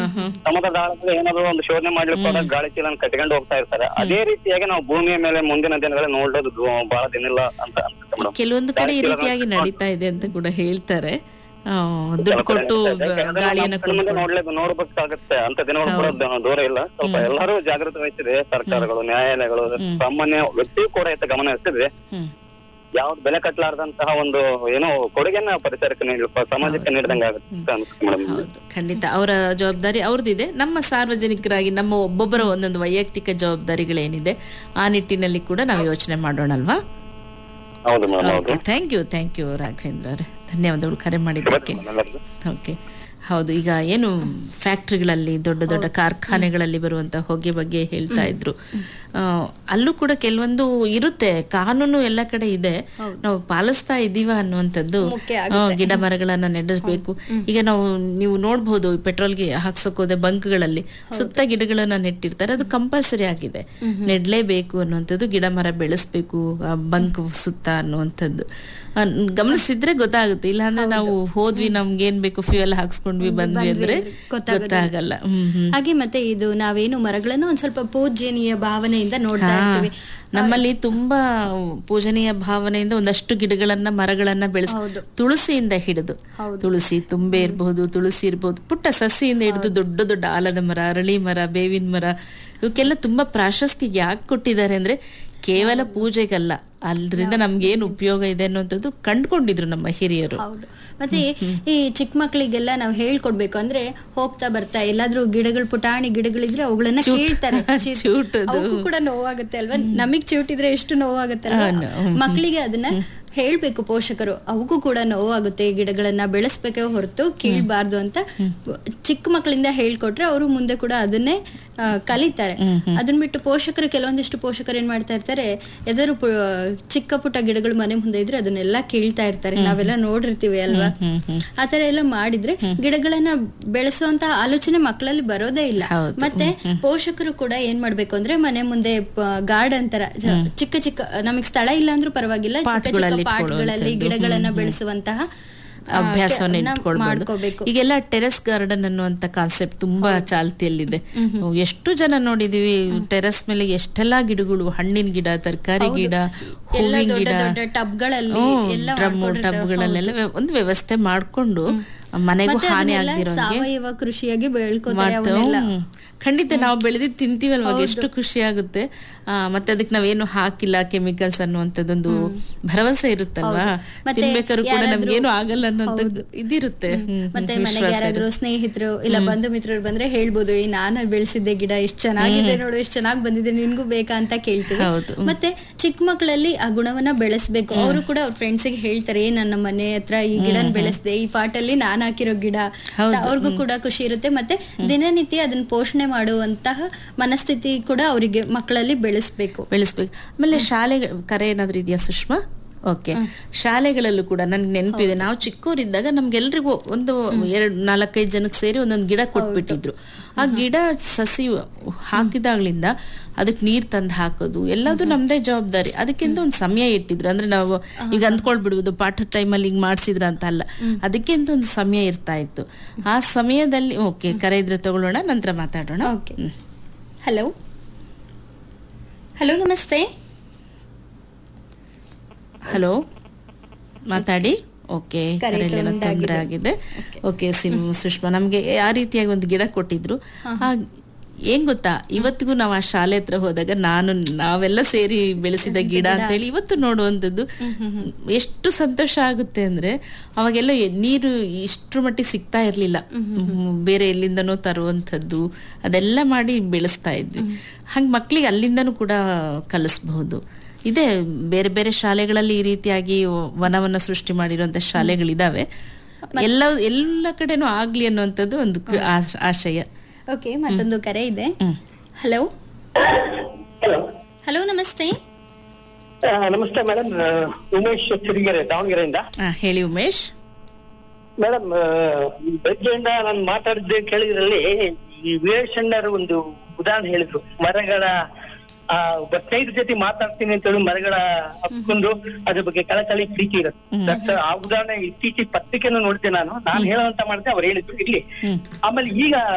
ಸಮುದ್ರದ ಆಳದಲ್ಲಿ ಏನಾದ್ರು ಒಂದು ಶೋಧನೆ ಮಾಡ್ಲಿಕ್ಕೆ ಹೋದಾಗ ಗಾಳಿ ಚೀಲನ ಕಟ್ಕೊಂಡು ಹೋಗ್ತಾ ಇರ್ತಾರೆ ಅದೇ ರೀತಿಯಾಗಿ ನಾವು ಭೂಮಿಯ ಮೇಲೆ ಮುಂದಿನ ದಿನಗಳಲ್ಲಿ ನೋಡೋದು ದು- ಬಹಳ ದಿನ ಇಲ್ಲ ಅಂತ ಅನ್ಸುತ್ತೆ ಮೇಡಮ್ ಕೆಲವೊಂದು ಕಡೆ ಈ ರೀತಿಯಾಗಿ ನಡೀತಾ ಇದೆ ಅಂತ ಕೂಡ ಹೇಳ್ತಾರೆ ಆ, ದುಡ್ಡು ಕೊಟ್ಟು ಗಾಳಿಯನ್ನ ಮುಂದೆ ನೋಡ್ಲಿಕ್ಕೆ ನೋಡ್ಬೇಕಾಗತ್ತೆ ಅಂತ ದಿನಗಳು ಕೂಡ ದ- ದೂರ ಇಲ್ಲ ಸ್ವಲ್ಪ ಎಲ್ಲರೂ ಜಾಗೃತಿ ವಹಿಸಿದೆ ಸರ್ಕಾರಗಳು ನ್ಯಾಯಾಲಯಗಳು ಸಾಮಾನ್ಯ ವ್ಯಕ್ತಿಯು ಕೂಡ ಇತ್ತ ಗಮನ ಹರಿಸಿದ್ರೆ ಹ್ಮ್ ಯಾವ್ದು ಬೆಲೆ ಕಟ್ಟಲಾರ್ದಂತಹ ಒಂದು ಏನೋ ಕೊಡುಗೆನ ಪರಿಸರಕ್ಕೆ ನೀಡಲ್ಪ ಸಮಾಜಕ್ಕೆ ನೀಡಿದಂಗೆ ಆಗುತ್ತೆ ಅನ್ಸುತ್ತೆ ಮೇಡಮ್ ಹೌದು ಖಂಡಿತ ಅವರ ಜವಾಬ್ದಾರಿ ಅವ್ರದ್ದಿದೆ ನಮ್ಮ ಸಾರ್ವಜನಿಕರಾಗಿ ನಮ್ಮ ಒಬ್ಬೊಬ್ಬರ ಒಂದೊಂದು ವೈಯಕ್ತಿಕ ಜವಾಬ್ದಾರಿಗಳೇನಿದೆ ಆ ನಿಟ್ಟಿನಲ್ಲಿ ಕೂಡ ನಾವು ಯೋಚನೆ ಮಾಡೋಣ ಅಲ್ವಾ ಹೌದು ಮೇಡಮ್ ಹೌದು okay thank you thank you Raghavendra ಅವರೇ ಧನ್ಯವಾದಗಳು ಕರೆ ಮಾಡಿದ್ದಕ್ಕೆ ಎಲ್ಲರಿಗೂ ಓಕೆ ಹೌದು ಈಗ ಏನು ಫ್ಯಾಕ್ಟ್ರಿಗಳಲ್ಲಿ ದೊಡ್ಡ ದೊಡ್ಡ ಕಾರ್ಖಾನೆಗಳಲ್ಲಿ ಬರುವಂತ ಹೊಗೆ ಬಗ್ಗೆ ಹೇಳ್ತಾ ಇದ್ರು ಆ, ಅಲ್ಲೂ ಕೂಡ ಕೆಲವೊಂದು ಇರುತ್ತೆ ಕಾನೂನು ಎಲ್ಲ ಕಡೆ ಇದೆ ನಾವು ಪಾಲಿಸ್ತಾ ಇದೀವ ಅನ್ನುವಂಥದ್ದು ಆ, ಗಿಡ ಮರಗಳನ್ನ ನೆಡಬೇಕು ಈಗ ನಾವು ನೀವು ನೋಡ್ಬೋದು ಪೆಟ್ರೋಲ್ಗೆ ಹಾಕ್ಸೋಕ್ ಹೋದೆ ಬಂಕ್ಗಳಲ್ಲಿ ಸುತ್ತ ಗಿಡಗಳನ್ನ ನೆಟ್ಟಿರ್ತಾರೆ ಅದು ಕಂಪಲ್ಸರಿ ಆಗಿದೆ ನೆಡ್ಲೇಬೇಕು ಅನ್ನುವಂಥದ್ದು ಗಿಡ ಮರ ಬೆಳೆಸ್ಬೇಕು ಆ ಬಂಕ್ ಸುತ್ತ ಅನ್ನುವಂಥದ್ದು ಆ, ಗಮನಿಸಿದ್ರೆ ಗೊತ್ತಾಗುತ್ತೆ ಇಲ್ಲಾಂದ್ರೆ ನಾವು ಹೋದ್ವಿ ನಮ್ಗೆ ಏನ್ ಬೇಕು ಫ್ಯೂಯಲ್ ಹಾಕ್ಸ್ಕೊಂಡ್ವಿ ಬಂದ್ವಿ ಅಂದ್ರೆ ಗೊತ್ತಾಗಲ್ಲ ಹ್ಮ್ ಹ್ಮ್ ಹಾಗೆ ಮತ್ತೆ ಇದು ನಾವೇನು ಮರಗಳನ್ನು ಒಂದ್ ಸ್ವಲ್ಪ ಪೂಜ್ಯನೀಯ ಭಾವನೆಯಿಂದ ನೋಡ್ತಾ ಇರ್ತೀವಿ ನಮ್ಮಲ್ಲಿ ತುಂಬಾ ಪೂಜನೀಯ ಭಾವನೆಯಿಂದ ಒಂದಷ್ಟು ಗಿಡಗಳನ್ನ ಮರಗಳನ್ನ ಬೆಳೆಸ ತುಳಸಿಯಿಂದ ಹಿಡಿದು ತುಳಸಿ ತುಂಬೆ ಇರಬಹುದು ತುಳಸಿ ಇರಬಹುದು ಪುಟ್ಟ ಸಸಿಯಿಂದ ಹಿಡಿದು ದೊಡ್ಡ ದೊಡ್ಡ ಆಲದ ಮರ ಅರಳಿ ಮರ ಬೇವಿನ ಮರ ಇವಕ್ಕೆಲ್ಲ ತುಂಬಾ ಪ್ರಾಶಸ್ತ್ಯ ಯಾಕೆ ಕೊಟ್ಟಿದ್ದಾರೆ ಅಂದ್ರೆ ಕೇವಲ ಪೂಜೆಗಲ್ಲ ಅದ್ರಿಂದ ನಮ್ಗೆ ಏನ್ ಉಪಯೋಗ ಇದೆ ಅನ್ನೋಂಥದ್ದು ಕಂಡ್ಕೊಂಡಿದ್ರು ನಮ್ಮ ಹಿರಿಯರು ಹೌದು ಮತ್ತೆ ಈ ಚಿಕ್ಕ ಮಕ್ಕಳಿಗೆಲ್ಲ ನಾವು ಹೇಳ್ಕೊಡ್ಬೇಕು ಅಂದ್ರೆ ಹೋಗ್ತಾ ಬರ್ತಾ ಎಲ್ಲಾದ್ರೂ ಗಿಡಗಳು ಪುಟಾಣಿ ಗಿಡಗಳಿದ್ರೆ ಅವುಗಳನ್ನ ಕೇಳ್ತಾರೆ ಚಿ- ಚೂಟದು. ಅವಕ್ಕೂ ಕೂಡ ನೋವಾಗುತ್ತೆ ಅಲ್ವಾ ನಮಗ್ ಚೂಟಿದ್ರೆ ಎಷ್ಟು ನೋವಾಗುತ್ತೆ ಅಲ್ವಾ ಮಕ್ಕಳಿಗೆ ಅದನ್ನ ಹೇಳ್ಬೇಕು ಪೋಷಕರು ಅವಕ್ಕೂ ಕೂಡ ನೋವಾಗುತ್ತೆ ಈ ಗಿಡಗಳನ್ನ ಬೆಳೆಸ್ಬೇಕೇ ಹೊರತು ಕೀಳ್ಬಾರ್ದು ಅಂತ ಚಿಕ್ಕ ಮಕ್ಕಳಿಂದ ಹೇಳ್ಕೊಟ್ರೆ ಅವರು ಮುಂದೆ ಕೂಡ ಅದನ್ನೇ ಆ, ಕಲಿತಾರೆ ಅದನ್ನ ಬಿಟ್ಟು ಪೋಷಕರು ಕೆಲವೊಂದಿಷ್ಟು ಪೋಷಕರು ಏನ್ ಮಾಡ್ತಾ ಇರ್ತಾರೆ ಎದರು ಚಿಕ್ಕ ಪುಟ್ಟ ಗಿಡಗಳು ಮನೆ ಮುಂದೆ ಇದ್ರೆ ಅದನ್ನೆಲ್ಲ ಕೇಳ್ತಾ ಇರ್ತಾರೆ ನಾವೆಲ್ಲ ನೋಡಿರ್ತೀವಿ ಅಲ್ವಾ ಆತರ ಎಲ್ಲ ಮಾಡಿದ್ರೆ ಗಿಡಗಳನ್ನ ಬೆಳೆಸುವಂತ ಆಲೋಚನೆ ಮಕ್ಕಳಲ್ಲಿ ಬರೋದೇ ಇಲ್ಲ ಮತ್ತೆ ಪೋಷಕರು ಕೂಡ ಏನ್ ಮಾಡ್ಬೇಕು ಅಂದ್ರೆ ಮನೆ ಮುಂದೆ ಗಾರ್ಡನ್ ತರ ಜ- ಚಿಕ್ಕ ಚಿಕ್ಕ ನಮಗ್ ಸ್ಥಳ ಇಲ್ಲ ಅಂದ್ರೂ ಪರವಾಗಿಲ್ಲ ಚಿಕ್ಕ ಚಿಕ್ಕ ಪಾಟ್ಗಳಲ್ಲಿ ಗಿಡಗಳನ್ನ ಬೆಳೆಸುವಂತಹ ಆ, ಅಭ್ಯಾಸವನ್ನ ಕೆ- ನ ಇಟ್ಕೊಳ್ಬಹುದು ಮಾಡ್ಕೋಬೇಕು ಈಗೆಲ್ಲ ಟೆರೆಸ್ ಗಾರ್ಡನ್ ಅನ್ನುವಂತ ಕಾನ್ಸೆಪ್ಟ್ ತುಂಬಾ ಚಾಲ್ತಿಯಲ್ಲಿದೆ ಎಷ್ಟು ಜನ ನೋಡಿದೀವಿ ಟೆರೆಸ್ ಮೇಲೆ ಎಷ್ಟೆಲ್ಲಾ ಗಿಡಗಳು ಹಣ್ಣಿನ ಗಿಡ ತರಕಾರಿ ಗಿಡ ಎಲ್ಲ ಹೂವಿನ ದೊಡ್ಡ ಗಿಡ ದೊಡ್ಡ ಟಬ್ಗಳಲ್ಲಿ ಎಲ್ಲ ಡ್ರಮ್ ಮಾಡ್ಕೊಂಡಿರ್ತಾರೆ. ಟಬ್ಗಳಲ್ಲೆಲ್ಲ ವ್ಯ- ಒಂದು ವ್ಯವಸ್ಥೆ ಮಾಡ್ಕೊಂಡು ಮನೆಗೂ ಮತ್ತೆ ಹಾನಿ ಅದನ್ನೆಲ್ಲ ಆಗ್ದಿರೋ ಸಾವಯವ ಕೃಷಿಯಾಗಿ ಬೆಳ್ಕೋತಾರೆ ಮಾಡ್ತಾ- ಅವನ್ನೆಲ್ಲ ಹ್ಮ್. ಖಂಡಿತ ನಾವು ಬೆಳೆದಿದ್ದು ತಿಂತೀವಲ್ವಾಗ ಎಷ್ಟು ಖುಷಿ ಆಗುತ್ತೆ ಆ, ಮತ್ತೆ ಅದಕ್ಕೆ ನಾವೇನು ಹಾಕಿಲ್ಲ ಕೆಮಿಕಲ್ಸ್ ಅನ್ನುವಂಥದ್ದೊಂದು ಭರವಸೆ ಇರುತ್ತಲ್ವಾ ಮತ್ತೆ ತಿನ್ಬೇಕಾದ್ರೂ ಕೂಡ ಯಾರಾದ್ರೂ- ನಮ್ಗೇನು ಆಗಲ್ಲ ಅನ್ನೋಂಥ ಇದಿರುತ್ತೆ ಹ್ಮ್, ಮತ್ತೆ ಹ್ಮ್, ಮನೆಗೆ ವಿಶ್ವಾಸ ಯಾರಾದ್ರೂ ಸ್ನೇಹಿತರು ಇಲ್ಲ ಬಂಧು ಮಿತ್ರರು ಬಂದ್ರೆ ಹೇಳ್ಬೋದು ಈ ನಾನು ಬೆಳೆಸಿದ್ದೆ ಗಿಡ ಇಷ್ಟ ಚೆನ್ನಾಗಿದೆ ನೋಡು ಇಷ್ಟ ಚೆನ್ನಾಗಿ ಬಂದಿದೆ ನಿನ್ಗೂ ಬೇಕಾ ಅಂತ ಕೇಳ್ತೀವಿ ಹೌದು. ಮತ್ತೆ ಚಿಕ್ಕ ಮಕ್ಕಳಲ್ಲಿ ಆ ಗುಣವನ್ನ ಬೆಳೆಸ್ಬೇಕು ಅವರು ಕೂಡ ಅವ್ರ ಫ್ರೆಂಡ್ಸಿಗೆ ಹೇಳ್ತಾರೆ "ಏ, ನನ್ನ ಮನೆ ಹತ್ರ ಈ ಗಿಡನ ಬೆಳೆಸ್ದೆ ಈ ಪಾಟಲ್ಲಿ ನಾನ್ ಹಾಕಿರೋ ಗಿಡ ಅಂತ ಅವ್ರಿಗೂ ಕೂಡ ಖುಷಿ ಇರುತ್ತೆ ಮತ್ತೆ ದಿನನಿತ್ಯ ಅದನ್ನ ಪೋಷಣೆ ಮಾಡುವಂತಹ ಮನಸ್ಥಿತಿ ಕೂಡ ಅವರಿಗೆ ಮಕ್ಕಳಲ್ಲಿ ಬೆಳೆಸ್ಬೇಕು ಬೆಳೆಸ್ಬೇಕು ಆಮೇಲೆ ಶಾಲೆ ಕರೆ ಏನಾದ್ರೂ ಇದೆಯಾ ಸುಷ್ಮಾ ಓಕೆ ಶಾಲೆಗಳಲ್ಲೂ ಕೂಡ ನನ್ಗೆ ನೆನಪಿದೆ ನಾವು ಚಿಕ್ಕವರಿದ್ದಾಗ ನಮ್ಗೆಲ್ರಿಗೂ ಒಂದು ಎರಡ್ ನಾಲ್ಕೈದು ಜನಕ್ಕೆ ಸೇರಿ ಒಂದೊಂದು ಗಿಡ ಕೊಟ್ಬಿಟ್ಟಿದ್ರು ಆ ಗಿಡ ಸಸಿ ಹಾಕಿದಾಗ್ಲಿಂದ ಅದಕ್ಕೆ ನೀರ್ ತಂದು ಹಾಕೋದು ಎಲ್ಲದೂ ನಮ್ದೇ ಜವಾಬ್ದಾರಿ ಅದಕ್ಕಿಂತ ಒಂದು ಸಮಯ ಇಟ್ಟಿದ್ರು ಅಂದ್ರೆ ನಾವು ಈಗ ಅಂದ್ಕೊಳ್ಬಿಡ್ಬೋದು ಪಾಠದ ಟೈಮಲ್ಲಿ ಹಿಂಗ್ ಮಾಡ್ಸಿದ್ರ ಅಂತ ಅಲ್ಲ ಅದಕ್ಕೆ ಅಂತ ಒಂದು ಸಮಯ ಇರ್ತಾ ಇತ್ತು ಆ ಸಮಯದಲ್ಲಿ ಓಕೆ ಕರೆ ಇದ್ರೆ ತಗೊಳ್ಳೋಣ ನಂತರ ಮಾತಾಡೋಣ ಓಕೆ ಹಲೋ ಹಲೋ ನಮಸ್ತೆ ಹಲೋ ಮಾತಾಡಿ ಓಕೆ ಕರೆ ಕರೆಯಲ್ಲಿ ಏನೋ ತೊಂದರೆ ಆಗಿದೆ ಓಕೆ ಸಿಮ್ ಸುಷ್ಮಾ ನಮ್ಗೆ ಆ ರೀತಿಯಾಗಿ ಒಂದು ಗಿಡ ಕೊಟ್ಟಿದ್ರು ಆ ಏನ್ ಗೊತ್ತಾ ಇವತ್ತಿಗೂ ನಾವು ಆ ಶಾಲೆ ಹತ್ರ ಹೋದಾಗ ನಾನು ನಾವೆಲ್ಲ ಸೇರಿ ಬೆಳೆಸಿದ ಗಿಡ ಅಂತ ಹೇಳಿ ಇವತ್ತು ನೋಡುವಂಥದ್ದು ಎಷ್ಟು ಸಂತೋಷ ಆಗುತ್ತೆ ಅಂದ್ರೆ ಅವಾಗೆಲ್ಲ ಎ- ನೀರು ಇಷ್ಟ್ರ ಮಟ್ಟಿಗೆ ಸಿಗ್ತಾ ಇರ್ಲಿಲ್ಲ ಹ್ಮ್, ಬೇರೆ ಎಲ್ಲಿಂದನೋ ತರುವಂಥದ್ದು ಅದೆಲ್ಲ ಮಾಡಿ ಬೆಳೆಸ್ತಾ ಇದ್ವಿ ಹಂಗೆ ಮಕ್ಳಿಗೆ ಅಲ್ಲಿಂದನೂ ಕೂಡ ಕಲಿಸ್ಬಹುದು ಇದೆ ಬೇರೆ ಬೇರೆ ಶಾಲೆಗಳಲ್ಲಿ ಈ ರೀತಿಯಾಗಿ ವನವನ್ನ ಸೃಷ್ಟಿ ಮಾಡಿರುವಂತ ಶಾಲೆಗಳಿದಾವೆ ಎಲ್ಲ ಎಲ್ಲ ಕಡೆನೂ ಆಗ್ಲಿ ಅನ್ನುವಂಥದ್ದು ಒಂದು ಕು- ಆಶ್- ಆಶಯ ಓಕೆ ಮತ್ತೊಂದು ಕರೆ ಇದೆ ಹಲೋ ಹಲೋ ಹಲೋ ನಮಸ್ತೆ ನಮಸ್ತೆ ಮೇಡಮ್ ಉಮೇಶ್ ಚಿರಿಗೆರೆ ದಾವಣಗೆರೆಯಿಂದ ಆ, ಹೇಳಿ ಉಮೇಶ್ ಮೇಡಮ್ ಬೆಳಗ್ಗೆಯಿಂದ ನಾನು ಮಾತಾಡಿದ್ದೆ ಕೇಳಿದ್ರಲ್ಲಿ ಈ ವೀರೇಶಣ್ಣರು ಒಂದು ಉದಾಹರಣೆ ಹೇಳಿದ್ರು ಮರಗಳ ಆ ಒಬ್ಬ ಸ್ನೇಹಿತರ ಜೊತೆ ಮಾತಾಡ್ತೀನಿ ಅಂತ ಹೇಳಿ ಮರಗಳ ಹಬ್ಕೊಂಡು ಅದ್ರ ಬಗ್ಗೆ ಕಳಕಳಿ ಪ್ರೀತಿ ಇರುತ್ತೆ That's ಆ ಉದಾಹರಣೆ ಇತ್ತೀಚೆಗೆ ಪತ್ರಿಕೆನೂ ನೋಡ್ತೆ ನಾನು ನಾನು ಹೇಳುವಂತ ಮಾಡ್ತೆ ಅವ್ರು ಹೇಳಿದ್ರು ಇಲ್ಲಿ ಆಮೇಲೆ ಈಗ